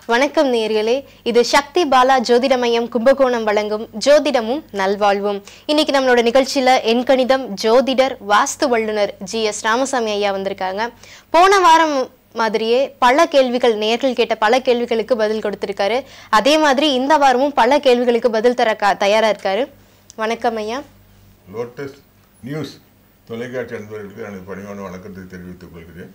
வணக்கம் நேயர்களே இது சக்தி பாலா ஜோதிட மையம் கும்பகோணம் வழங்கும் ஜோதிடமும் நல்வாழ்வும் இன்னைக்கு நம்மளோட நிகழ்ச்சியில எண்கணிதம் ஜோதிடர் வாஸ்து வல்லுனர் ஜி எஸ் ராமசாமி ஐயா வந்திருக்காங்க போன வாரம் மாதிரியே பல கேள்விகள் நேர்கள் கேட்ட பல கேள்விகளுக்கு பதில் கொடுத்திருக்காரு அதே மாதிரி இந்த வாரமும் பல கேள்விகளுக்கு பதில் தர கா- தயாரா இருக்காரு வணக்கம் ஐயா லோட்டஸ் நியூஸ் தொலைக்காட்சி அன்பர்களுக்கு எனது பணிவான வணக்கத்தை தெரிவித்துக் கொள்கிறேன்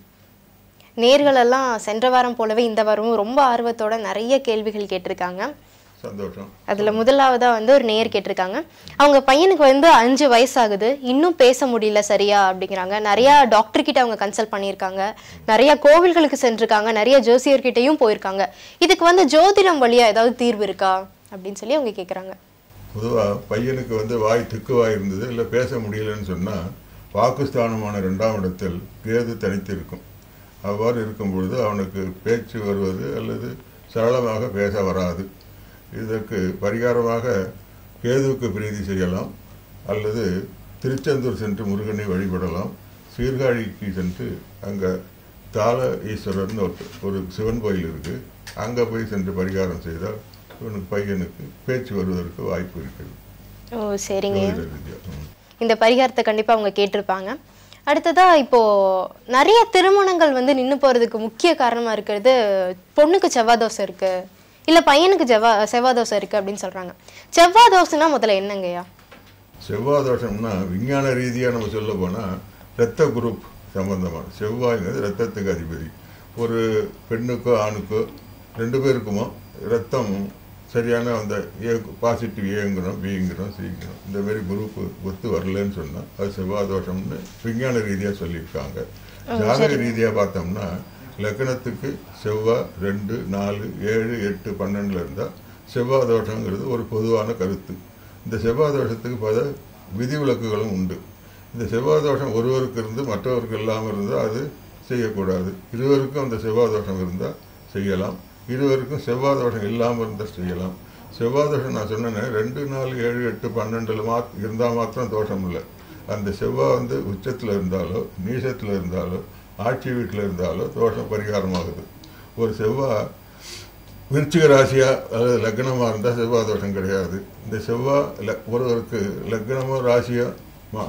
நேர்கள் எல்லாம் சென்ற வாரம் போலவே இந்த வாரமும் ரொம்ப ஆர்வத்தோட நிறைய கேள்விகள் கேட்டிருக்காங்க சந்தோஷம் அதுல முதலாவதா வந்து ஒரு நேயர் கேட்டிருக்காங்க அவங்க பையனுக்கு வந்து அஞ்சு வயசாகுது இன்னும் பேச முடியல சரியா அப்படிங்கிறாங்க நிறைய டாக்டர் கிட்ட அவங்க கன்சல்ட் பண்ணியிருக்காங்க நிறைய கோவில்களுக்கு சென்றிருக்காங்க நிறைய ஜோசியர்கிட்டயும் போயிருக்காங்க இதுக்கு வந்து ஜோதிடம் வழியா ஏதாவது தீர்வு இருக்கா அப்படின்னு சொல்லி அவங்க கேக்குறாங்க பொதுவாக பையனுக்கு வந்து வாய் திக்கு வாய் இருந்தது இல்லை பேச முடியலன்னு சொன்னால் பாகிஸ்தானமான ரெண்டாம் இடத்தில் கேது தனித்து இருக்கும் அவ்வாறு இருக்கும் பொழுது அவனுக்கு பேச்சு வருவது அல்லது சரளமாக பேச வராது இதற்கு பரிகாரமாக கேதுவுக்கு பிரீதி செய்யலாம் அல்லது திருச்செந்தூர் சென்று முருகனை வழிபடலாம் சீர்காழிக்கு சென்று அங்கே தாள ஈஸ்வரர்னு ஒரு ஒரு சிவன் கோயில் இருக்குது அங்கே போய் சென்று பரிகாரம் செய்தால் இவனுக்கு பையனுக்கு பேச்சு வருவதற்கு வாய்ப்பு இருக்கிறது ஓ சரிங்க ஜோதிட ரீதியா. ம். இந்த பரிகாரத்தை கண்டிப்பா அவங்க கேட்டிருப்பாங்க அடுத்ததா இப்போ நிறைய திருமணங்கள் வந்து நின்னு போறதுக்கு முக்கிய காரணமா இருக்கிறது பொண்ணுக்கு செவ்வாய் தோசை இருக்கு இல்ல பையனுக்கு செவ்வா செவ்வாய் தோசை இருக்கு அப்படின்னு சொல்றாங்க செவ்வாய் தோசைனா முதல்ல என்னங்கய்யா செவ்வாய் தோஷம்னா விஞ்ஞான ரீதியாக நம்ம சொல்ல போனால் இரத்த குரூப் சம்பந்தமான செவ்வாய்ங்கிறது ரத்தத்துக்கு அதிபதி ஒரு பெண்ணுக்கோ ஆணுக்கோ ரெண்டு பேருக்குமோ ரத்தம் சரியான அந்த ஏ பாசிட்டிவ் ஏங்கிறோம் பிங்கிறோம் சிங்கிறோம் இந்த மாதிரி குரூப் ஒத்து வரலன்னு சொன்னால் அது செவ்வாய் தோஷம்னு விஞ்ஞான ரீதியாக சொல்லியிருக்காங்க ஜாதக ரீதியாக பார்த்தோம்னா லக்னத்துக்கு செவ்வாய் ரெண்டு நாலு ஏழு எட்டு பன்னெண்டுல இருந்தால் செவ்வாய் தோஷங்கிறது ஒரு பொதுவான கருத்து இந்த செவ்வாய் தோஷத்துக்கு பல விதிவிலக்குகளும் உண்டு இந்த செவ்வாய் தோஷம் ஒருவருக்கு இருந்து மற்றவருக்கு இல்லாமல் இருந்தால் அது செய்யக்கூடாது இருவருக்கும் அந்த செவ்வாய் தோஷம் இருந்தால் செய்யலாம் இருவருக்கும் செவ்வாய் தோஷம் இல்லாமல் இருந்தால் செய்யலாம் செவ்வாய் தோஷம் நான் சொன்னேன் ரெண்டு நாலு ஏழு எட்டு பன்னெண்டில் மாத் இருந்தால் மாத்திரம் தோஷம் இல்லை அந்த செவ்வாய் வந்து உச்சத்தில் இருந்தாலோ நீசத்தில் இருந்தாலோ ஆட்சி வீட்டில் இருந்தாலோ தோஷம் பரிகாரமாகுது ஒரு செவ்வாய் விருச்சிக ராசியா அல்லது லக்னமாக இருந்தால் செவ்வாய் தோஷம் கிடையாது இந்த செவ்வாய் ல- ஒருவருக்கு லக்னமோ ராசியோ மா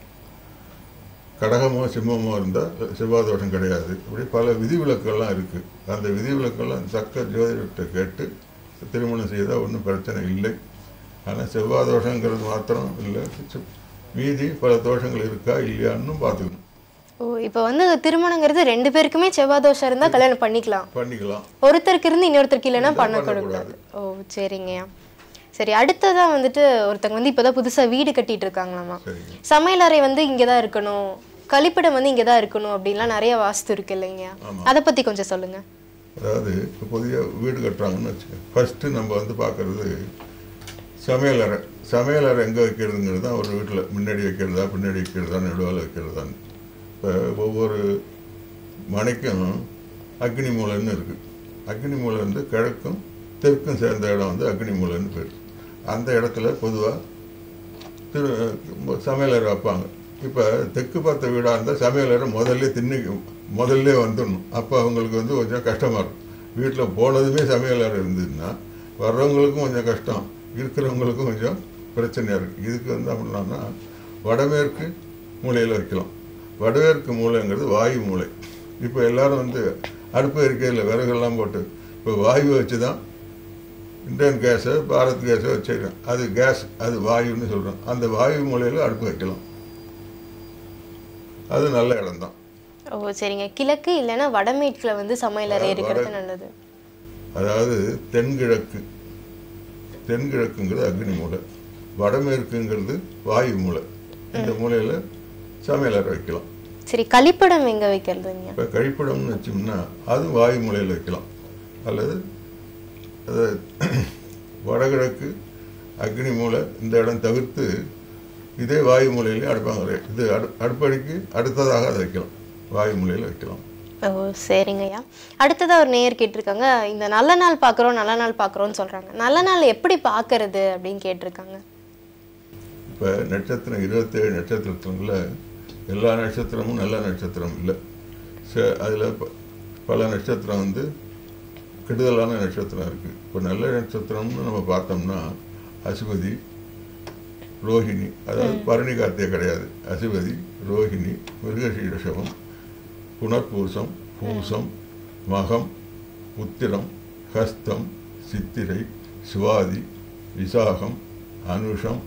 கடகமோ சிம்மமோ இருந்தால் செவ்வாய் தோஷம் கிடையாது இப்படி பல விதிவிலக்கெல்லாம் இருக்குது அந்த விதிவிலக்கெல்லாம் தக்க ஜோதிடத்தை கேட்டு திருமணம் செய்தால் ஒன்றும் பிரச்சனை இல்லை ஆனால் செவ்வாய் தோஷங்கிறது மாத்திரம் இல்லை செ- மீதி பல தோஷங்கள் இருக்கா இல்லையான்னு பார்த்துக்கணும் ஓ இப்போ வந்து திருமணங்கிறது ரெண்டு பேருக்குமே செவ்வாய் தோஷம் இருந்தா கல்யாணம் பண்ணிக்கலாம் பண்ணிக்கலாம் ஒருத்தருக்கு இருந்து இன்னொருத்தருக்கு இல்லைன்னா இல்ல, பண்ணக்கூடாது ஓ சரிங்கய்யா சரி அடுத்ததா வந்துட்டு ஒருத்தங்க வந்து இப்போதான் புதுசா வீடு கட்டிட்டு இருக்காங்களாமா சரிங்க சமையலறை வந்து இங்கே தான் இருக்கணும் கழிப்பிடம் வந்து இங்கே தான் இருக்கணும் அப்படின்லாம் நிறைய வாஸ்து இருக்கு இல்லைங்க ஆமா. அதை பத்தி கொஞ்சம் சொல்லுங்க அதாவது இப்போ புதிய வீடு கட்டுறாங்கன்னு வச்சுக்கோங்க ஃபஸ்ட்டு நம்ம வந்து பார்க்குறது சமையலறை சமையலறை எங்கே வைக்கிறதுங்கிறது தான் ஒரு வீட்டில் முன்னாடி வைக்கிறதா பின்னாடி வைக்கிறதா நடுவால் வைக்கிறதான்னு இப்போ ஒவ்வொரு மனைக்கும் அக்னி மூலைன்னு இருக்குது அக்னி மூலை வந்து கிழக்கும் தெற்கும் சேர்ந்த இடம் வந்து அக்னி மூலைன்னு பேர் அந்த இடத்துல பொதுவாக திரு சமையலறை வைப்பாங்க இப்போ தெற்கு பார்த்த வீடாக இருந்தால் சமையலறை முதல்ல திண்ணி முதல்ல வந்துடணும் அப்போ அவங்களுக்கு வந்து கொஞ்சம் கஷ்டமாக இருக்கும் வீட்டில் போனதுமே சமையலறை இருந்ததுன்னா வர்றவங்களுக்கும் கொஞ்சம் கஷ்டம் இருக்கிறவங்களுக்கும் கொஞ்சம் பிரச்சனையாக இருக்குது இதுக்கு வந்து அப்படின்னா வடமேற்கு மூலையில் வைக்கலாம் வடமேற்கு மூலைங்கிறது வாயு மூலை இப்போ எல்லாரும் வந்து அடுப்பு இருக்கையில் விறகெல்லாம் போட்டு இப்போ வாயு வச்சு தான் இந்தியன் கேஸோ பாரத் கேஸோ வச்சுருக்கேன் அது கேஸ் அது வாயுன்னு சொல்கிறோம் அந்த வாயு மூலையில் அடுப்பு வைக்கலாம் அது நல்ல இடம்தான் ஓ சரிங்க கிழக்கு இல்லைன்னா வடமேற்குல வந்து சமையலறை வட- இருக்கிறது வட- நல்லது அதாவது தென்கிழக்கு தென்கிழக்குங்கிறது அக்னி மூலை வடமேற்குங்கிறது வாயு மூலை இந்த மூலையில் சமையலறை வைக்கலாம் சரி கழிப்பிடம் எங்க வைக்கிறதுங்க இப்போ கழிப்பிடம்னு வச்சோம்னா அதுவும் வாயு மூலையில் வைக்கலாம் அல்லது அது வடகிழக்கு அக்னி மூலை இந்த இடம் தவிர்த்து இதே வாயு மூலையிலையும் அடுப்பாங்க இது அடு அடுப்படிக்கு அடுத்ததாக அதை வைக்கலாம் வாயு மூலையில் வைக்கலாம் ஓ சரிங்கய்யா அடுத்ததா ஒரு நேயர் கேட்டிருக்காங்க இந்த நல்ல நாள் பார்க்குறோம் நல்ல நாள் பார்க்குறோம்னு சொல்றாங்க நல்ல நாள் எப்படி பார்க்கறது அப்படின்னு கேட்டிருக்காங்க இப்போ நட்சத்திரம் இருபத்தேழு நட்சத்திரத்துல எல்லா நட்சத்திரமும் நல்ல நட்சத்திரம் இல்லை ச அதில் பல நட்சத்திரம் வந்து கெடுதலான நட்சத்திரம் இருக்குது இப்போ நல்ல நட்சத்திரம்னு நம்ம பார்த்தோம்னா அசுபதி ரோஹிணி அதாவது பரணி கார்த்திகை கிடையாது அசுபதி ரோஹிணி மிருகசீரஷவம் புனர்பூசம் பூசம் மகம் உத்திரம் ஹஸ்தம் சித்திரை சுவாதி விசாகம் அனுஷம்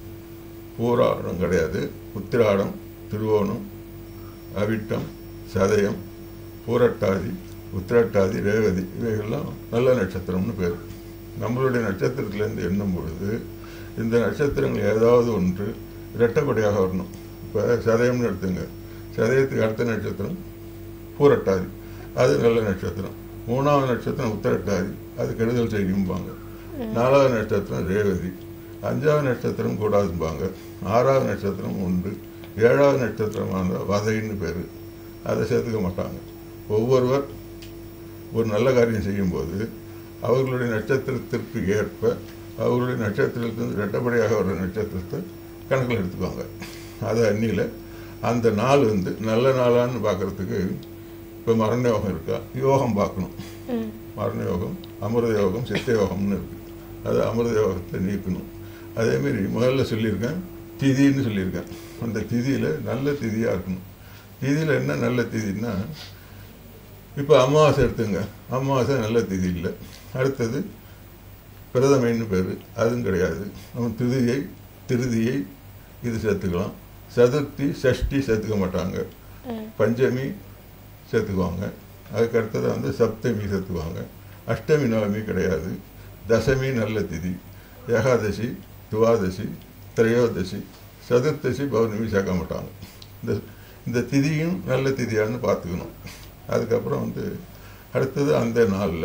பூராடம் கிடையாது உத்திராடம் திருவோணம் அவிட்டம் சதயம் பூரட்டாதி உத்திரட்டாதி ரேவதி இவைகள்லாம் நல்ல நட்சத்திரம்னு பேர் நம்மளுடைய நட்சத்திரத்திலேருந்து எண்ணும் பொழுது இந்த நட்சத்திரங்கள் ஏதாவது ஒன்று இரட்டைப்படையாக வரணும் இப்போ சதயம்னு எடுத்துங்க சதயத்துக்கு அடுத்த நட்சத்திரம் பூரட்டாதி அது நல்ல நட்சத்திரம் மூணாவது நட்சத்திரம் உத்திரட்டாதி அது கெடுதல் செய்யும்பாங்க நாலாவது நட்சத்திரம் ரேவதி அஞ்சாவது நட்சத்திரம் கூடாதும்பாங்க ஆறாவது நட்சத்திரம் உண்டு ஏழாவது நட்சத்திரமான வதைன்னு பேர் அதை சேர்த்துக்க மாட்டாங்க ஒவ்வொருவர் ஒரு நல்ல காரியம் செய்யும்போது அவர்களுடைய நட்சத்திரத்திற்கு ஏற்ப அவர்களுடைய நட்சத்திரத்திலிருந்து ரெட்டப்படியாக வர்ற நட்சத்திரத்தை கணக்கில் எடுத்துக்குவாங்க அது அன்னியில் அந்த நாள் வந்து நல்ல நாளான்னு பார்க்கறதுக்கு இப்போ மரண யோகம் இருக்கா யோகம் பார்க்கணும் ம் மரண யோகம் அமிர்த யோகம் சித்த யோகம்னு இருக்கு அது அமிர்த யோகத்தை நீக்கணும் அதேமாரி முதல்ல சொல்லியிருக்கேன் திதின்னு சொல்லியிருக்கேன் அந்த திதியில் நல்ல திதியாக இருக்கணும் திதியில் என்ன நல்ல திதின்னா இப்போ அமாவாசை எடுத்துங்க அமாவாசை நல்ல திதி இல்லை அடுத்தது பிரதமைன்னு பேர் அதுவும் கிடையாது நம்ம திருதியை திருதியை இது சேர்த்துக்கலாம் சதுர்த்தி சஷ்டி சேர்த்துக்க மாட்டாங்க ம் பஞ்சமி சேர்த்துக்குவாங்க அதுக்கு அடுத்தது வந்து சப்தமி சேர்த்துக்குவாங்க அஷ்டமி நவமி கிடையாது தசமி நல்ல திதி ஏகாதசி துவாதசி திரையோதசி சதுர்த்தசி பௌர்ணமி சேர்க்க மாட்டாங்க இந்த இந்த திதியும் நல்ல திதியான்னு பார்த்துக்கணும் அதுக்கப்புறம் வந்து அடுத்தது அந்த நாளில்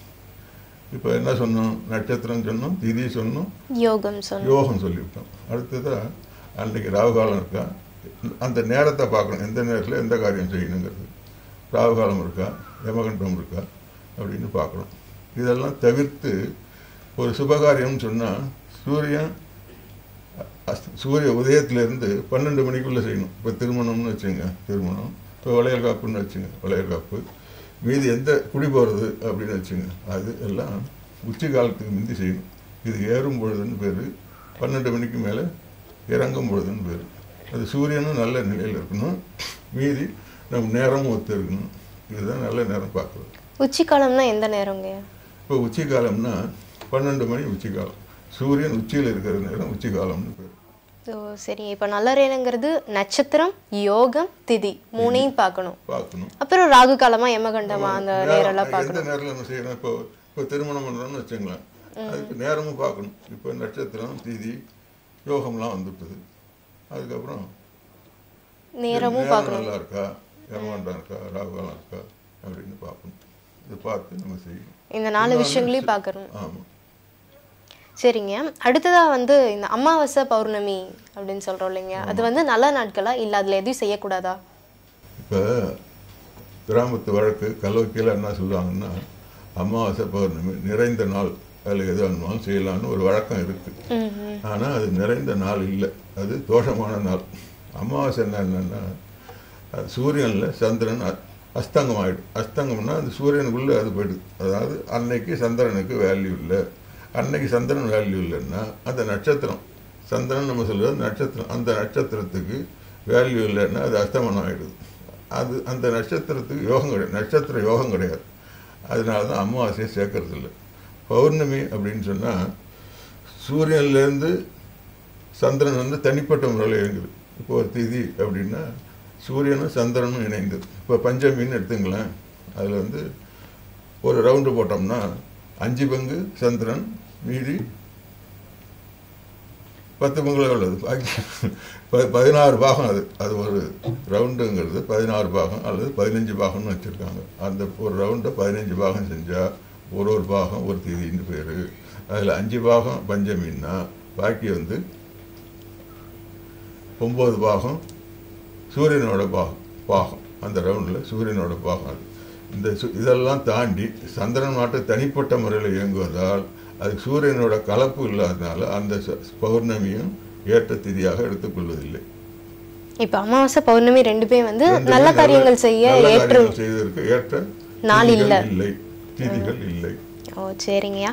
இப்போ என்ன சொன்னோம் நட்சத்திரம் சொன்னோம் திதி சொன்னோம் யோகம் சொன்னோம் யோகம் சொல்லிவிட்டோம் அடுத்ததா அன்றைக்கு ராகு காலம் இருக்கா அந்த நேரத்தை பார்க்கணும் எந்த நேரத்தில் எந்த காரியம் செய்யணுங்கிறது ராகு காலம் இருக்கா யமகண்டம் இருக்கா அப்படின்னு பார்க்கணும் இதெல்லாம் தவிர்த்து ஒரு சுபகாரியம்னு சொன்னால் சூரியன் அஸ்த- சூரிய உதயத்திலேருந்து பன்னெண்டு மணிக்குள்ளே செய்யணும் இப்போ திருமணம்னு வச்சுங்க திருமணம் இப்போ வளையல் காப்புன்னு வச்சுங்க வளையல் காப்பு மீதி எந்த குடி போகிறது அப்படின்னு வச்சுங்க அது எல்லாம் உச்சி காலத்துக்கு முந்தி செய்யணும் இது ஏறும் பொழுதுன்னு பேர் பன்னெண்டு மணிக்கு மேலே இறங்கும் பொழுதுன்னு பேர் அது சூரியனும் நல்ல நிலையில் இருக்கணும் மீதி நம்ம நேரமும் ஒத்து இருக்கணும் இதுதான் நல்ல நேரம் பார்க்குறது உச்சி காலம்னா எந்த நேரங்க இப்போ உச்சி காலம்னா பன்னெண்டு மணி உச்சி காலம் சூரியன் உச்சியில் இருக்கிற நேரம் உச்சி காலம்னு பேர் ஓ சரி இப்போ நல்லரேனங்கிறது நட்சத்திரம் யோகம் திதி மூணையும் பார்க்கணும் பார்க்கணும் அப்புறம் ராகு காலமா யமகண்டமா அந்த நேரம் நேரெல்லாம் எந்த பார்க்கணும் நேரத்தில் நம்ம செய்யணும் இப்போ இப்போ திருமணம் பண்ணுறோம்னு வச்சுங்களேன் அதுக்கு நேரமும் பார்க்கணும் இப்போ நட்சத்திரம் திதி யோகம்லாம் வந்துவிட்டது அதுக்கப்புறம் நேரமும் நேரம் பார்க்கணும் நல்லா இருக்கா யமகண்டம் இருக்கா ராகுகாலம் இருக்கா அப்படின்னு பார்க்கணும் இது பார்த்து நம்ம செய்யணும் இந்த நாலு விஷயங்களையும் பார்க்கணும் ஆமாம் சரிங்க அடுத்ததா வந்து இந்த அமாவாசை பௌர்ணமி அப்படின்னு சொல்றோம் இல்லைங்க அது வந்து நல்ல நாட்களா இல்ல அதுல எதையும் செய்யக்கூடாதா இப்போ கிராமத்து வழக்கு கல்லூரியில் என்ன சொல்லுவாங்கன்னா அமாவாசை பௌர்ணமி நிறைந்த நாள் அதில் எது வேணுமாலும் செய்யலாம்னு ஒரு வழக்கம் இருக்குது ம் ம் ஆனால் அது நிறைந்த நாள் இல்லை அது தோஷமான நாள் அமாவாசை என்ன என்னன்னா அது சூரியனில் சந்திரன் அ- அஸ்தங்கம் ஆகிடும் அஸ்தங்கம்னா அந்த சூரியனுக்குள்ளே அது போயிடுது அதாவது அன்னைக்கு சந்திரனுக்கு வேல்யூ இல்லை அன்னைக்கு சந்திரன் வேல்யூ இல்லைன்னா அந்த நட்சத்திரம் சந்திரன் நம்ம சொல்கிறது நட்சத்திரம் அந்த நட்சத்திரத்துக்கு வேல்யூ இல்லைன்னா அது அஸ்தமனம் ஆகிடுது அது அந்த நட்சத்திரத்துக்கு யோகம் கிடையாது நட்சத்திர யோகம் கிடையாது அதனால தான் அமாவாசையை சேர்க்கறது இல்லை பௌர்ணமி அப்படின்னு சொன்னால் சூரியன்லேருந்து சந்திரன் வந்து தனிப்பட்ட முறையில் இயங்குது இப்போ ஒரு திதி அப்படின்னா சூரியனும் சந்திரனும் இணைந்தது இப்போ பஞ்சமின்னு எடுத்துங்களேன் அதில் வந்து ஒரு ரவுண்டு போட்டோம்னா அஞ்சு பங்கு சந்திரன் மீதி பத்து பங்குல உள்ளது பாக்கி ப- பதினாறு பாகம் அது அது ஒரு ரவுண்டுங்கிறது பதினாறு பாகம் அல்லது பதினஞ்சு பாகம்னு வச்சுருக்காங்க அந்த ஒரு ரவுண்டை பதினஞ்சு பாகம் செஞ்சால் ஒரு ஒரு பாகம் ஒரு திதின்னு பேர் அதில் அஞ்சு பாகம் பஞ்சமின்னா பாக்கி வந்து ஒம்பது பாகம் சூரியனோட பாகம் பாகம் அந்த ரவுண்டில் சூரியனோட பாகம் அது இந்த சு- இதெல்லாம் தாண்டி சந்திரன் நாட்டு தனிப்பட்ட முறையில் இயங்குவதால் அது சூரியனோட கலப்பு இல்லாதனால அந்த ச- பௌர்ணமியும் ஏற்ற திதியாக எடுத்துக்கொள்வதில்லை இப்ப அமாவாசை பௌர்ணமி ரெண்டுமே வந்து ரெண்டுமே நல்ல காரியங்கள் செய்ய நல்ல ஏற்று காரியங்கள் செய்வதற்கு ஏற்ற நாள் திதிகள் இல்ல. இல்லை திதிகள் இல்லை ஓ சரிங்கய்யா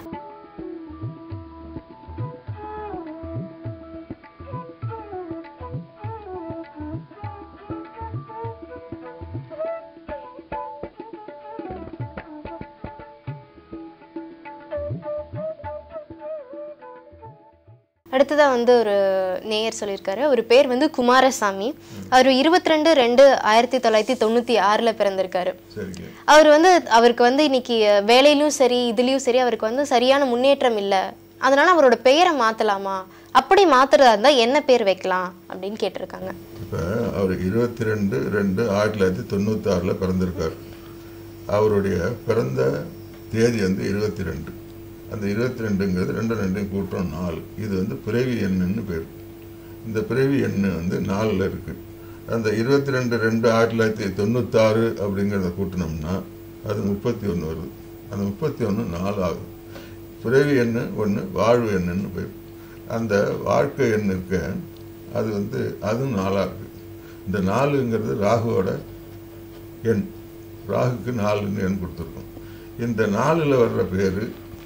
அடுத்ததா வந்து ஒரு நேயர் சொல்லியிருக்காரு ஒரு பேர் வந்து குமாரசாமி அவர் இருபத்தி ரெண்டு ரெண்டு ஆயிரத்தி தொள்ளாயிரத்தி தொண்ணூத்தி ஆறுல பிறந்திருக்காரு சரிங்க அவர் வந்து அவருக்கு வந்து இன்னைக்கு வேலையிலும் சரி இதுலயும் சரி அவருக்கு வந்து சரியான முன்னேற்றம் இல்லை அதனால அவரோட பெயரை மாத்தலாமா அப்படி மாத்துறதா இருந்தா என்ன பேர் வைக்கலாம் அப்படின்னு கேட்டிருக்காங்க இப்போ அவர் இருபத்தி ரெண்டு ரெண்டு ஆயிரத்தி தொள்ளாயிரத்தி தொண்ணூத்தாறில் பிறந்திருக்கார் அவருடைய பிறந்த தேதி வந்து இருபத்தி ரெண்டு அந்த இருபத்தி ரெண்டுங்கிறது ரெண்டு ரெண்டையும் கூட்டம் நாலு இது வந்து பிறவி எண்ணுன்னு பேர் இந்த பிறவி எண்ணு வந்து நாலில் இருக்குது அந்த இருபத்தி ரெண்டு ரெண்டு ஆயிரத்தி தொள்ளாயிரத்தி தொண்ணூத்தாறு அப்படிங்கிறத கூட்டினோம்னா அது முப்பத்தி ஒன்று வருது அந்த முப்பத்தி ஒன்று நாலு ஆகுது பிறவி எண்ணு ஒன்று வாழ்வு எண்ணுன்னு பேர் அந்த வாழ்க்கை எண் இருக்க அது வந்து அதுவும் நாலாக இருக்குது இந்த நாலுங்கிறது ராகுவோட எண் ராகுக்கு நாலுன்னு எண் கொடுத்துருக்கோம் இந்த நாலில் வர்ற பேர்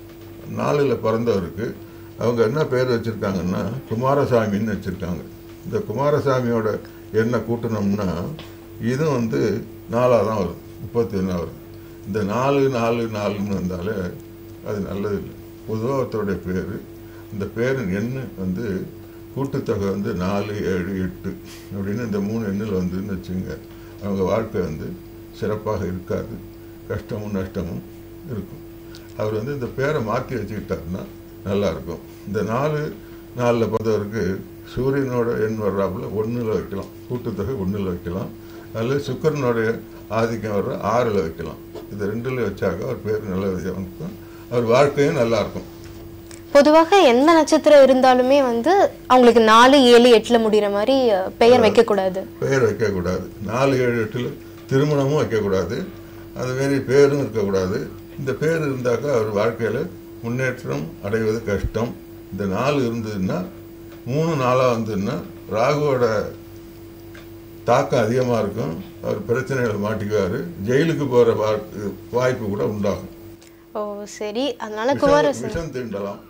நாலில் பிறந்தவருக்கு அவங்க என்ன பேர் வச்சுருக்காங்கன்னா குமாரசாமின்னு வச்சுருக்காங்க இந்த குமாரசாமியோட எண்ணை கூட்டினோம்னா இதுவும் வந்து நாலாக தான் வருது முப்பத்தி ஒன்றா வருது இந்த நாலு நாலு நாலுன்னு வந்தாலே அது நல்லது இல்லை பொதுவாக ஒருத்தருடைய பேர் இந்த பேரின் எண்ணு வந்து கூட்டுத்தொகை வந்து நாலு ஏழு எட்டு அப்படின்னு இந்த மூணு எண்ணில் வந்துன்னு வச்சுங்க அவங்க வாழ்க்கை வந்து சிறப்பாக இருக்காது கஷ்டமும் நஷ்டமும் இருக்கும் அவர் வந்து இந்த பேரை மாற்றி வச்சுக்கிட்டாருன்னா நல்லா இருக்கும் இந்த நாலு நாலில் பார்த்தவருக்கு சூரியனோட எண் வர்றாப்புல ஒன்றில் வைக்கலாம் கூட்டுத்தொகை ஒன்றில் வைக்கலாம் அல்லது சுக்கரனுடைய ஆதிக்கம் வர்ற ஆறில் வைக்கலாம் இது ரெண்டில் வச்சாக்க அவர் பேர் நல்ல விதம் இருக்கும் அவர் வாழ்க்கையும் நல்லா இருக்கும் பொதுவாக எந்த நட்சத்திரம் இருந்தாலுமே வந்து அவங்களுக்கு நாலு ஏழு எட்டுல முடிகிற மாதிரி அஹ், பெயர் வைக்கக்கூடாது பெயர் வைக்கக்கூடாது நாலு ஏழு எட்டில் திருமணமும் வைக்கக்கூடாது அது மாரி பேரும் இருக்கக்கூடாது இந்த பேர் இருந்தாக்கா அவர் வாழ்க்கையில் முன்னேற்றம் அடைவது கஷ்டம் இந்த நாலு இருந்ததுன்னா மூணு நாளாக வந்ததுன்னா ராகுவோட தாக்கம் அதிகமாக இருக்கும் அவர் பிரச்சனைகளை மாட்டிக்குவார் ஜெயிலுக்கு போகிற வாய்ப்பு கூட உண்டாகும் ஓ சரி அதனால விஷம் குமாரசாமி விஷம் தீண்டலாம்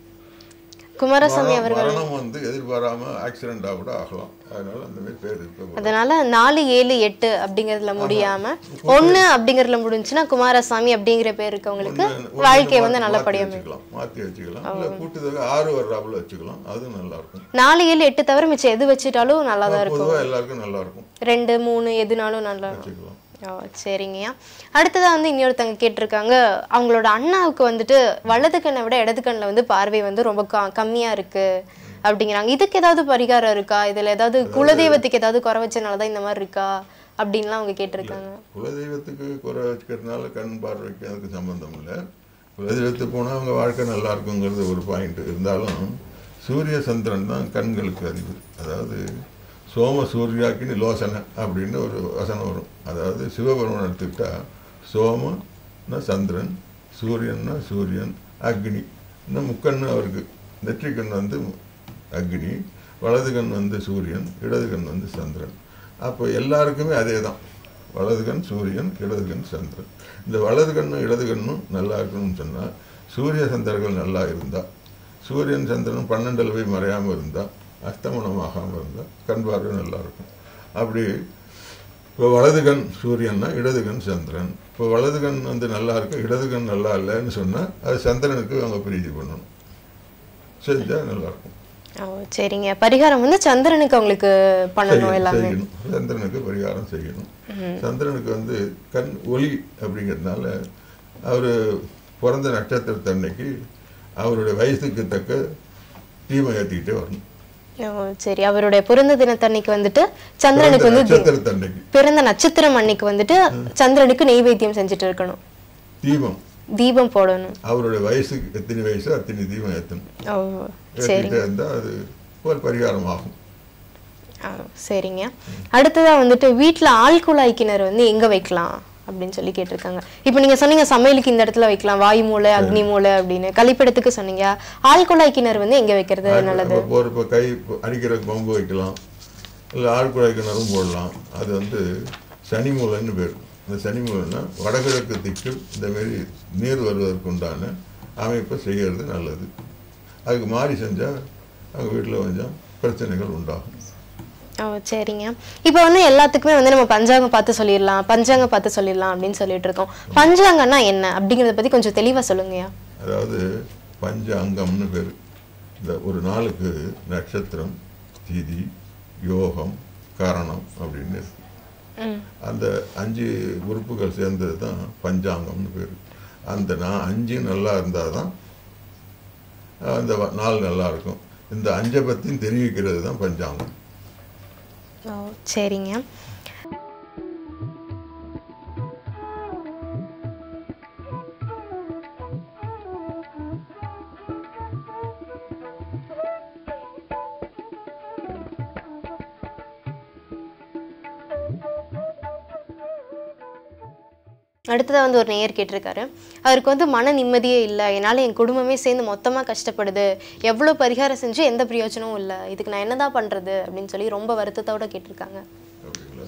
குமாரசாமி மரணம் அவர்கள் மரணம் வந்து எதிர்பாராம ஆக்சிடென்ட்டாக கூட ஆகலாம் அதனால அந்த மாதிரி பேர் இருக்கக்கூடாது அதனால நாலு ஏழு எட்டு அப்படிங்கறதுல முடியாம ஒண்ணு அப்படிங்கறதுல முடிஞ்சுன்னா குமாரசாமி அப்படிங்கிற பேர் இருக்கவங்களுக்கு ஒண்ணு- ஒண்ணு வாழ்க்கையை மாத்தி- வந்து மாத்தி நல்லபடியா மே- வச்சுக்கலாம் மாற்றி வச்சுக்கலாம் இல்லை கூட்டுத்தொகை ஆறு வர்றாப்புல வச்சுக்கலாம் அதுவும் நல்லா இருக்கும் நாலு ஏழு எட்டு தவிர மிச்சம் எது வச்சுட்டாலும் நல்லா தான் இருக்கும் பொதுவாக எல்லாருக்கும் நல்லா இருக்கும் ரெண்டு மூணு எதுனாலும் நல்லா இருக்கும் வச்சுக்கலாம் ஓ சரிங்கய்யா அடுத்ததா வந்து இன்னொருத்தங்க கேட்டிருக்காங்க அவங்களோட அண்ணாவுக்கு வந்துட்டு வலது கண்ணை விட இடது கண்ணில் வந்து பார்வை வந்து ரொம்ப க கம்மியா இருக்கு அப்படிங்கிறாங்க இதுக்கு ஏதாவது பரிகாரம் இருக்கா இதுல ஏதாவது குலதெய்வத்துக்கு ஏதாவது குறை வச்சனால தான் இந்த மாதிரி இருக்கா அப்படின்லாம் அவங்க கேட்டிருக்காங்க குலதெய்வத்துக்கு குறை வச்சுக்கிறதுனால கண் பார்வைக்கு அதுக்கு சம்பந்தம் இல்லை குலதெய்வத்துக்கு போனால் அவங்க வாழ்க்கை நல்லா இருக்குங்கிறது ஒரு பாயிண்ட் இருந்தாலும் சூரிய சந்திரன் தான் கண்களுக்கு அதிபதி அதாவது சோம சூர்யாக்கினி லோசனை அப்படின்னு ஒரு வசனம் வரும் அதாவது சிவபெருமன் எடுத்துக்கிட்டா சோமன்னா சந்திரன் சூரியன்னா சூரியன் அக்னி இன்னும் முக்கண்ணு அவருக்கு நெற்றிக்கண் வந்து அக்னி வலது கண் வந்து சூரியன் இடது கண் வந்து சந்திரன் அப்போ எல்லாருக்குமே அதே தான் வலது கண் சூரியன் இடது கண் சந்திரன் இந்த வலது கண்ணும் இடது கண்ணும் நல்லா இருக்கணும்னு சொன்னால் சூரிய சந்திரர்கள் நல்லா இருந்தால் சூரியன் சந்திரன் பன்னெண்டில் போய் மறையாமல் இருந்தால் அஸ்தமனம் ஆகாமல் இருந்தால் கண் பார்வை நல்லா இருக்கும் அப்படி இப்போ வலது கண் சூரியன்னா இடது கண் சந்திரன் இப்போ வலது கண் வந்து நல்லா இருக்கு இடது கண் நல்லா இல்லைன்னு சொன்னால் அது சந்திரனுக்கு அவங்க பிரீதி பண்ணணும் செஞ்சால் நல்லா இருக்கும் ஓ சரிங்க பரிகாரம் வந்து சந்திரனுக்கு அவங்களுக்கு பண்ணணும் செய்யணும், எல்லாமே செய்யணும் சந்திரனுக்கு பரிகாரம் செய்யணும் சந்திரனுக்கு வந்து கண் ஒளி அப்படிங்கிறதுனால அவர் பிறந்த நட்சத்திரத்தன்னைக்கு அவருடைய வயசுக்கு தக்க தீமை ஏற்றிக்கிட்டே வரணும் ஓ சரி அவருடைய பிறந்த தினத்தன்னைக்கு வந்துட்டு சந்திரனுக்கு பிறந்த வந்து தி- நட்சத்திரத்தன்னைக்கு பிறந்த நட்சத்திரம் அன்னைக்கு வந்துட்டு சந்திரனுக்கு நெய்வேத்தியம் செஞ்சுட்டு இருக்கணும் தீபம் தீபம் போடணும் அவருடைய வயசுக்கு எத்தனை வயசு அத்தனை தீபம் ஏற்றணும் ஓ சரி ஏற்றிட்டே இருந்தால் அது ஒரு பரிகாரம் ஆகும் ஆ, சரிங்க அடுத்ததா வந்துட்டு வீட்ல ஆள் குழாய் கிணறு வந்து எங்க வைக்கலாம் அப்படின்னு சொல்லி கேட்டிருக்காங்க இப்போ நீங்க சொன்னீங்க சமையலுக்கு இந்த இடத்துல வைக்கலாம் வாயு மூலை அக்னி மூலை அப்படின்னு கழிப்பிடத்துக்கு சொன்னீங்க ஆள் குழாய் கிணறு வந்து எங்க வைக்கிறது நல்லது இப்போ ஒரு இப்போ கை இப்போ அடிக்கிற பம்பு வைக்கலாம் இல்லை ஆழ்குழாய் கிணறும் போடலாம் அது வந்து சனி மூலைன்னு பேர் இந்த சனி மூலம்னா வடகிழக்கு திக்கில் இந்த மாதிரி நீர் வருவதற்கு உண்டான அமைப்பை செய்கிறது நல்லது அதுக்கு மாறி செஞ்சால் அவங்க வீட்டில் கொஞ்சம் பிரச்சனைகள் உண்டாகும் ஓ சரிங்க இப்போ வந்து எல்லாத்துக்குமே வந்து நம்ம பஞ்சாங்கம் பார்த்து சொல்லிடலாம் பஞ்சாங்கம் பார்த்து சொல்லிடலாம் அப்படின்னு சொல்லிட்டு இருக்கோம் பஞ்சாங்கம்னா என்ன அப்படிங்கிறத பத்தி கொஞ்சம் தெளிவா சொல்லுங்கய்யா அதாவது பஞ்ச அங்கம்னு பேர் இந்த ஒரு நாளுக்கு நட்சத்திரம் திதி யோகம் கரணம் அப்படின்னு இருக்கு ம் அந்த அஞ்சு உறுப்புகள் சேர்ந்தது தான் பஞ்சாங்கம்னு பேர் அந்த நான் அஞ்சு நல்லா இருந்தால் தான் அந்த வ- நாள் நல்லா இருக்கும் இந்த அஞ்சை பற்றியும் தெரிவிக்கிறது தான் பஞ்சாங்கம் ஓ சரிங்க அடுத்ததாக வந்து ஒரு நேயர் கேட்டிருக்காரு அவருக்கு வந்து மன நிம்மதியே இல்லை என்னால் என் குடும்பமே சேர்ந்து மொத்தமாக கஷ்டப்படுது எவ்வளோ பரிகாரம் செஞ்சு எந்த பிரயோஜனமும் இல்லை இதுக்கு நான் என்னதான் பண்ணுறது அப்படின்னு சொல்லி ரொம்ப வருத்தத்தோட கேட்டிருக்காங்க அப்படிங்களா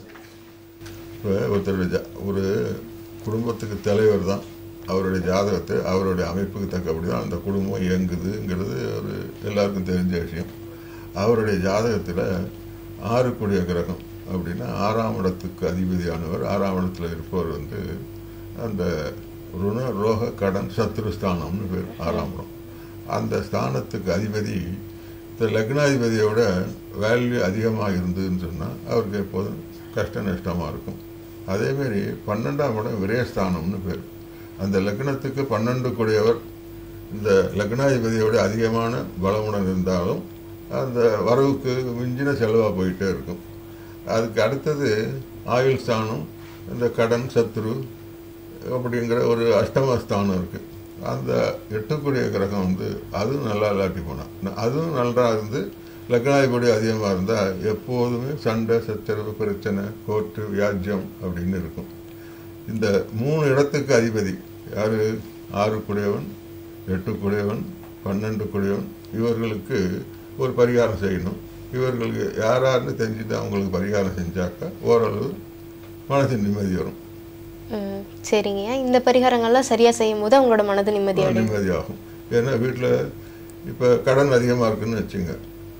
இப்போ ஒருத்தருடைய ஜா ஒரு குடும்பத்துக்கு தலைவர் தான் அவருடைய ஜாதகத்தை அவருடைய அமைப்புக்கு தக்கபடி தான் அந்த குடும்பம் இயங்குதுங்கிறது ஒரு எல்லாருக்கும் தெரிஞ்ச விஷயம் அவருடைய ஜாதகத்தில் ஆறுக்குடைய கிரகம் அப்படின்னா ஆறாம் இடத்துக்கு அதிபதியானவர் ஆறாம் இடத்துல இருப்பவர் வந்து அந்த ருண ரோக கடன் சத்ருஸ்தானம்னு பேர் ஆறாம் இடம் அந்த ஸ்தானத்துக்கு அதிபதி இந்த லக்னாதிபதியோட வேல்யூ அதிகமாக இருந்ததுன்னு சொன்னால் அவருக்கு எப்போதும் கஷ்ட நஷ்டமாக இருக்கும் அதேமாரி பன்னெண்டாம் இடம் விரயஸ்தானம்னு பேர் அந்த லக்னத்துக்கு பன்னெண்டு கூடியவர் இந்த லக்னாதிபதியோட அதிகமான பலமுடன் இருந்தாலும் அந்த வரவுக்கு மிஞ்சின செலவாக போயிட்டே இருக்கும் அதுக்கு அடுத்தது ஆயுள் ஸ்தானம் இந்த கடன் சத்ரு அப்படிங்கிற ஒரு அஷ்டமஸ்தானம் இருக்குது அந்த எட்டுக்குடிய கிரகம் வந்து அதுவும் நல்லா இல்லாட்டி போனால் அதுவும் நல்லா இருந்து லக்னாதிபதி அதிகமாக இருந்தால் எப்போதுமே சண்டை சச்சரவு பிரச்சனை கோர்ட்டு வியாஜ்யம் அப்படின்னு இருக்கும் இந்த மூணு இடத்துக்கு அதிபதி யார் ஆறு குடையவன் எட்டு குடையவன் பன்னெண்டு குடையவன் இவர்களுக்கு ஒரு பரிகாரம் செய்யணும் இவர்களுக்கு யார் யாருன்னு தெரிஞ்சுட்டு அவங்களுக்கு பரிகாரம் செஞ்சாக்கா ஓரளவு மனசு நிம்மதி வரும் ம் சரிங்கய்யா இந்த பரிகாரங்கள்லாம் சரியாக செய்யும் போது அவங்களோட மனது நிம்மதி அடையும் நிம்மதியாகும் ஏன்னா வீட்டில் இப்போ கடன் அதிகமாக இருக்குன்னு வச்சுங்க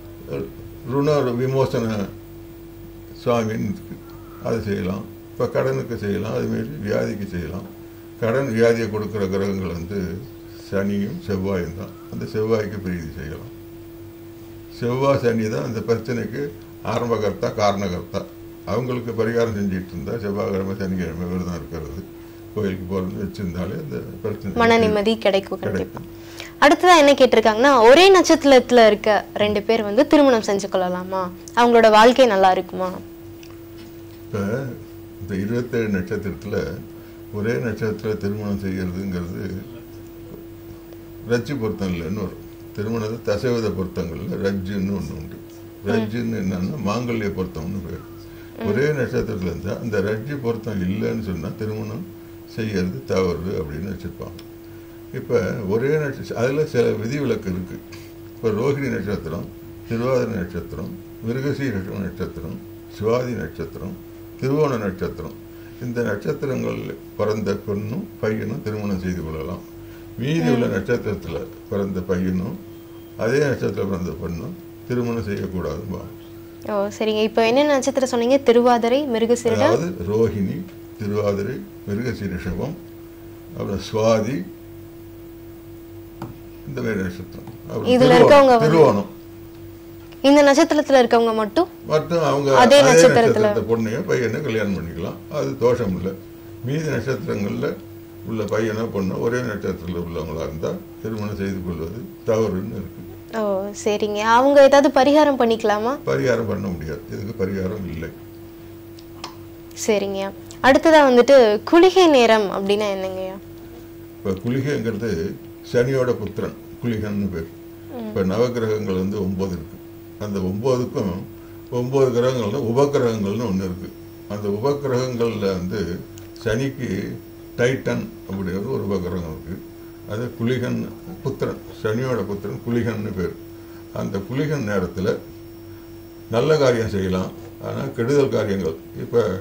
ருண விமோசன சுவாமின்னு இருக்கு அது செய்யலாம் இப்போ கடனுக்கு செய்யலாம் அதுமாரி வியாதிக்கு செய்யலாம் கடன் வியாதியை கொடுக்குற கிரகங்கள் வந்து சனியும் செவ்வாயும் தான் அந்த செவ்வாய்க்கு பிரீதி செய்யலாம் செவ்வாய் சனி தான் அந்த பிரச்சனைக்கு ஆரம்பகர்த்தா காரணகர்த்தா அவங்களுக்கு பரிகாரம் செஞ்சுட்டு இருந்தால் செவ்வாய்க்கிழமை சனிக்கிழமை விரதம் இருக்கிறது கோயிலுக்கு போகிறது வச்சுருந்தாலே அந்த பிரச்சனை மன நிம்மதி கிடைக்கும் கண்டிப்பா கிடைக்கும் அடுத்ததா என்ன கேட்டிருக்காங்கன்னா ஒரே நட்சத்திரத்துல இருக்க ரெண்டு பேர் வந்து திருமணம் செஞ்சு கொள்ளலாமா அவங்களோட வாழ்க்கை நல்லா இருக்குமா இப்போ இந்த இருபத்தேழு நட்சத்திரத்தில் ஒரே நட்சத்திரத்தில் திருமணம் செய்கிறதுங்கிறது ரஜ்ஜு பொருத்தம் இல்லைன்னு வரும் திருமணத்தை தசைவத பொருத்தங்களில் ரஜ்ஜுன்னு ஒன்று உண்டு ரஜ்ஜுன்னு என்னன்னா மாங்கல்ய பொருத்தம்னு பேர் ஒரே நட்சத்திரத்தில் இருந்தால் அந்த ரஜ்ஜு பொருத்தம் இல்லைன்னு சொன்னால் திருமணம் செய்யறது தவறு அப்படின்னு வச்சுருப்பாங்க இப்போ ஒரே நட்சத்திரம் அதில் சில விதிவிலக்கு இருக்குது இப்போ ரோஹிணி நட்சத்திரம் திருவாதிரை நட்சத்திரம் மிருகசீர நட்சத்திரம் சுவாதி நட்சத்திரம் திருவோண நட்சத்திரம் இந்த நட்சத்திரங்கள் பிறந்த பெண்ணும் பையனும் திருமணம் செய்து கொள்ளலாம் மீதி உள்ள நட்சத்திரத்தில் பிறந்த பையனும் அதே நட்சத்திரத்தில் பிறந்த பெண்ணும் திருமணம் செய்யக்கூடாதும்பா ஓ சரிங்க இப்போ என்ன நட்சத்திரம் சொன்னீங்க திருவாதிரை மிருகசீரிடம் அதாவது ரோஹிணி திருவாதிரை மிருகசீரிஷபம் அப்புறம் சுவாதி இந்த மாதிரி நட்சத்திரம் அப்புறம் இதுல திருவோணம், இருக்கவங்க வந்து- திருவோணம் இந்த நட்சத்திரத்துல இருக்கவங்க மட்டும் மற்றும் அவங்க அதே அதே நட்சத்திரத்துல. நட்சத்திரத்தை பொண்ணையும் பையனை கல்யாணம் பண்ணிக்கலாம் அது தோஷம் இல்லை மீதி நட்சத்திரங்களில் உள்ள பையனோ பொண்ணோ ஒரே நட்சத்திரத்தில் உள்ளவங்களா இருந்தால் திருமணம் செய்து கொள்வது தவறுன்னு இருக்கு ஓ சரிங்க அவங்க ஏதாவது பரிகாரம் பண்ணிக்கலாமா பரிகாரம் பண்ண முடியாது இதுக்கு பரிகாரம் இல்லை சரிங்கய்யா அடுத்ததா வந்துட்டு குளிகை நேரம் அப்படின்னா என்னங்கய்யா இப்போ குளிகைங்கிறது சனியோட புத்திரன் குளிகன்னு பேர் இப்போ நவகிரகங்கள் வந்து ஒம்பது இருக்கு அந்த ஒம்போதுக்கும் ஒம்பது கிரகங்கள்ல உபகிரகங்கள்னு ஒன்று இருக்கு அந்த உபகிரகங்களில் வந்து சனிக்கு டைட்டன் அப்படிங்கிற ஒரு உபகிரகம் இருக்கு அது குளிகன் புத்திரன் சனியோட புத்திரன் குளிகன்னு பேர் அந்த குளிகன் நேரத்தில் நல்ல காரியம் செய்யலாம் ஆனால் கெடுதல் காரியங்கள் இப்போ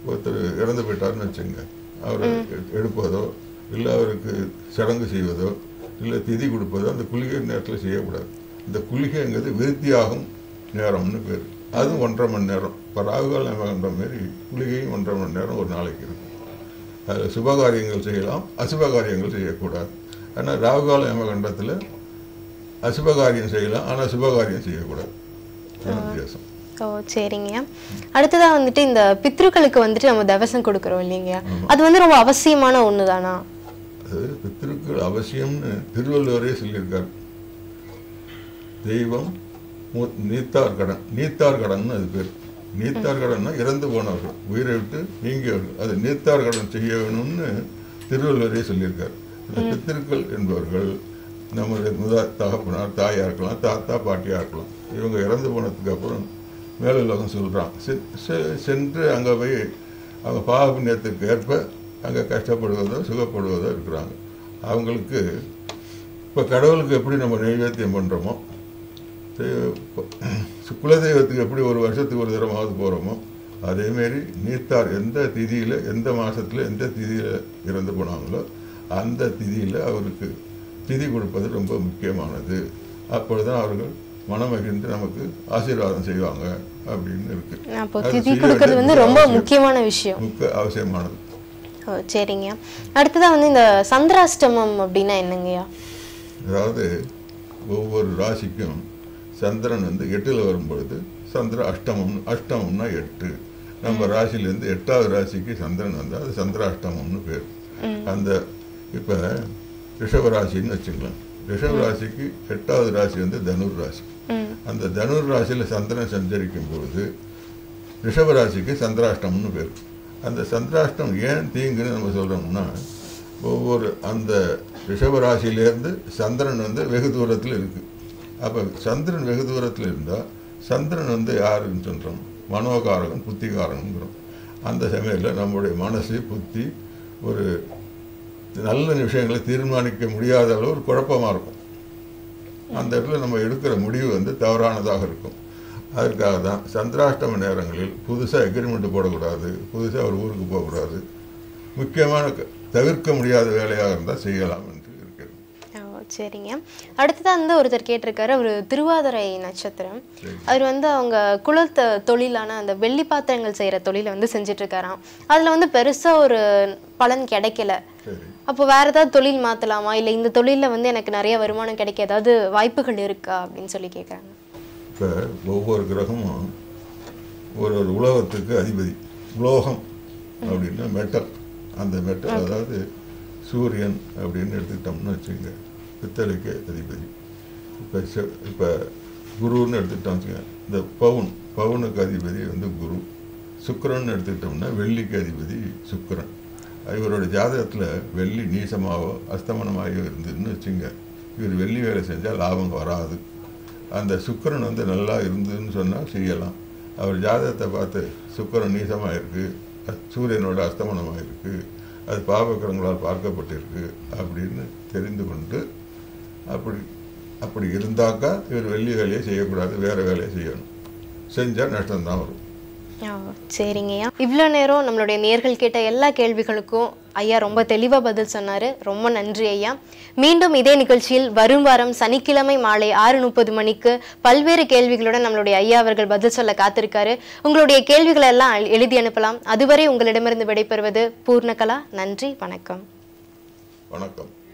ஒருத்தர் இறந்து போயிட்டாருன்னு வச்சுங்க அவரை எடுப்பதோ இல்லை அவருக்கு சடங்கு செய்வதோ இல்லை திதி கொடுப்பதோ அந்த குளிகை நேரத்தில் செய்யக்கூடாது இந்த குளிகைங்கிறது விருத்தியாகும் நேரம்னு பேர் அதுவும் ஒன்றரை மணி நேரம் இப்போ ராகுகால நேரம்ன்ற மாரி குளிகையும் ஒன்றரை மணி நேரம் ஒரு நாளைக்கு இருக்கும் அதில் சுபகாரியங்கள் செய்யலாம் அசுபகாரியங்கள் செய்யக்கூடாது ஆனால் ராகுகால யமகண்டத்தில் அசுபகாரியம் செய்யலாம் ஆனால் சுபகாரியம் செய்யக்கூடாது அதான் வித்தியாசம் ஓ சரிங்க அடுத்ததா வந்துட்டு இந்த பித்ருக்களுக்கு வந்துட்டு நம்ம தவசம் கொடுக்குறோம் இல்லைங்க அது வந்து ரொம்ப அவசியமான ஒன்று தானா அது பித்திருக்கள் அவசியம்னு திருவள்ளுவரே சொல்லியிருக்கார் தெய்வம் மூ- நீத்தார் கடன் நீத்தார் கடன்னு அது பேர் நீத்தார் கடன்னா இறந்து போனவர்கள் உயிரை விட்டு நீங்கியவர்கள் அது நீத்தார் கடன் செய்ய வேணும்னு திருவள்ளுவரே சொல்லியிருக்கார் இந்த பித்திருக்கள் என்பவர்கள் நம்முடைய முதா தகப்பனார் தாயா இருக்கலாம் தாத்தா பாட்டியா இருக்கலாம் இவங்க இறந்து போனதுக்கு அப்புறம் மேலுலகம் சொல்றான் செ- செ- சென்று அங்கே போய் அவங்க பாவ புண்ணியத்துக்கு ஏற்ப அங்கே கஷ்டப்படுவதோ சுகப்படுவதோ இருக்கிறாங்க அவங்களுக்கு இப்போ கடவுளுக்கு எப்படி நம்ம நைவேத்தியம் பண்ணுறோமோ குலதெய்வத்துக்கு எப்படி ஒரு வருஷத்துக்கு ஒரு தடவாவது போகிறோமோ அதேமாரி நீத்தார் எந்த திதியில் எந்த மாதத்தில் எந்த திதியில் இறந்து போனாங்களோ அந்த திதியில் அவருக்கு திதி கொடுப்பது ரொம்ப முக்கியமானது அப்பொழுதுதான் அவர்கள் மனமகிழ்ந்து நமக்கு ஆசீர்வாதம் செய்வாங்க அப்படின்னு இருக்கு அப்போ அது திதி செய்ய கொடுக்கறது வேண்டியது வந்து ரொம்ப அவசியம். முக்கியமான விஷயம் முக்கிய அவசியமானது ஓ சரிங்க அடுத்ததா வந்து இந்த சந்திராஷ்டமம் அப்படின்னா என்னங்கய்யா அதாவது ஒவ்வொரு ராசிக்கும் சந்திரன் வந்து எட்டில் வரும்பொழுது சந்திர அஷ்டமம் அஷ்டமம்னா எட்டு நம்ம ராசியிலேருந்து எட்டாவது ராசிக்கு சந்திரன் வந்தால் அது சந்திராஷ்டமம்னு பேர் அந்த இப்போ ரிஷப ராசின்னு வச்சுக்கலாம் ரிஷப ராசிக்கு எட்டாவது ராசி வந்து தனுர் ராசி ம் அந்த தனுர் ராசியில் சந்திரன் சஞ்சரிக்கும் பொழுது ரிஷப ராசிக்கு சந்திராஷ்டமம்னு பேர் அந்த சந்திராஷ்டம் ஏன் தீங்குன்னு நம்ம சொல்கிறோம்னா ஒவ்வொரு அந்த ரிஷப ராசியிலேருந்து சந்திரன் வந்து வெகு தூரத்தில் இருக்குது அப்போ சந்திரன் வெகு தூரத்தில் இருந்தால் சந்திரன் வந்து யாருன்னு சொல்கிறோம் மனோகாரகன் புத்திகாரகங்கிறோம் அந்த சமயத்தில் நம்முடைய மனசு புத்தி ஒரு நல்ல விஷயங்களை தீர்மானிக்க முடியாத அளவு ஒரு குழப்பமாக இருக்கும் அந்த இடத்துல நம்ம எடுக்கிற முடிவு வந்து தவறானதாக இருக்கும் அதற்காக தான் சந்திராஷ்டம நேரங்களில் புதுசாக எக்ரிமெண்ட் போடக்கூடாது புதுசாக ஒரு ஊருக்கு போகக்கூடாது முக்கியமான க- தவிர்க்க முடியாத வேலையாக இருந்தால் செய்யலாம் என்று இருக்கிறது ஓ சரிங்க அடுத்ததா வந்து ஒருத்தர் கேட்டிருக்காரு ஒரு திருவாதிரை நட்சத்திரம் அவர் வந்து அவங்க குலத்த தொழிலான அந்த வெள்ளி பாத்திரங்கள் செய்யற தொழிலை வந்து செஞ்சுட்டு இருக்காராம் அதுல வந்து பெருசா ஒரு பலன் கிடைக்கல சரி அப்போ வேற ஏதாவது தொழில் மாத்தலாமா இல்ல இந்த தொழில்ல வந்து எனக்கு நிறைய வருமானம் கிடைக்க ஏதாவது வாய்ப்புகள் இருக்கா அப்படின்னு சொல்லி கேக்குறாங்க இப்போ ஒவ்வொரு கிரகமும் ஒரு ஒரு உலகத்துக்கு அதிபதி உலோகம் அப்படின்னா மெட்டல் அந்த மெட்டல் அதாவது சூரியன் அப்படின்னு எடுத்துக்கிட்டோம்னு வச்சுங்க பித்தளைக்கு அதிபதி இப்போ இப்போ குருன்னு எடுத்துக்கிட்டோம் வச்சுங்க இந்த பவுன் பவுனுக்கு அதிபதி வந்து குரு சுக்கிரன் எடுத்துக்கிட்டோம்னா வெள்ளிக்கு அதிபதி சுக்கிரன் இவரோட ஜாதகத்தில் வெள்ளி நீசமாவோ அஸ்தமனமாகவோ இருந்ததுன்னு வச்சுங்க இவர் வெள்ளி வேலை செஞ்சால் லாபம் வராது அந்த சுக்கிரன் வந்து நல்லா இருந்ததுன்னு சொன்னால் செய்யலாம் அவர் ஜாதகத்தை பார்த்து சுக்கிரன் நீசமாக இருக்கு அ- சூரியனோட அஸ்தமனமாக இருக்கு அது பாவக்கிரங்களால் பார்க்கப்பட்டிருக்கு அப்படின்னு தெரிந்து கொண்டு அப்படி அப்படி இருந்தாக்கா இவர் வெள்ளி வேலையை செய்யக்கூடாது வேற வேலையை செய்யணும் செஞ்சால் நஷ்டம்தான் வரும் ஓ, சரிங்கய்யா இவ்வளோ நேரம் நம்மளுடைய நேர்கள் கேட்ட எல்லா கேள்விகளுக்கும் ஐயா ரொம்ப தெளிவாக பதில் சொன்னாரு ரொம்ப நன்றி ஐயா மீண்டும் இதே நிகழ்ச்சியில் வரும் வாரம் சனிக்கிழமை மாலை ஆறு முப்பது மணிக்கு பல்வேறு கேள்விகளுடன் நம்மளுடைய ஐயா அவர்கள் பதில் சொல்ல காத்திருக்காரு உங்களுடைய கேள்விகளை எல்லாம் எழு- எழுதி அனுப்பலாம் அதுவரை உங்களிடமிருந்து விடைபெறுவது பூர்ணகலா நன்றி வணக்கம் வணக்கம்